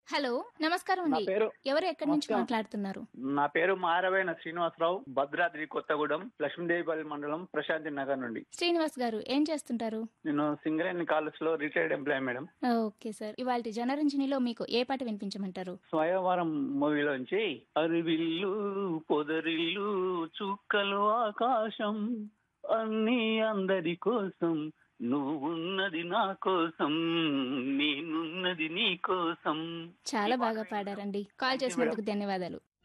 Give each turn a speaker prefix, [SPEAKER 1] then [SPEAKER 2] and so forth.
[SPEAKER 1] Hello నమస్కారం
[SPEAKER 2] నా
[SPEAKER 1] అండి
[SPEAKER 2] పేరు
[SPEAKER 1] ఎవరు ఎక్కడి నుంచి
[SPEAKER 2] నమస్కారం.
[SPEAKER 1] మాట్లాడుతున్నారు
[SPEAKER 2] నా పేరు మారవైన శ్రీనివాసరావు భద్రాద్రి కొత్తగూడెం లక్ష్మీదేవిపల్లి మండలం ప్రశాంతి నగర్ నుండి
[SPEAKER 1] శ్రీనివాస్ గారు ఏం చేస్తుంటారు
[SPEAKER 2] నేను సింగరేణి కాలేజ్ లో retired employee madam
[SPEAKER 1] okay sir ఇవాళ జనరంజనిలో మీకు ఏ పాట వినిపించమంటారు
[SPEAKER 2] స్వయంవరం మూవీలోంచి అరివిల్లు పొదరిల్లు చుక్కలు ఆకాశం అన్ని అందరి కోసం నువ్వున్నది నా కోసం నేనున్నది నీ కోసం
[SPEAKER 1] చాలా బాగా పాడారండి కాల్ చేసినందుకు ధన్యవాదాలు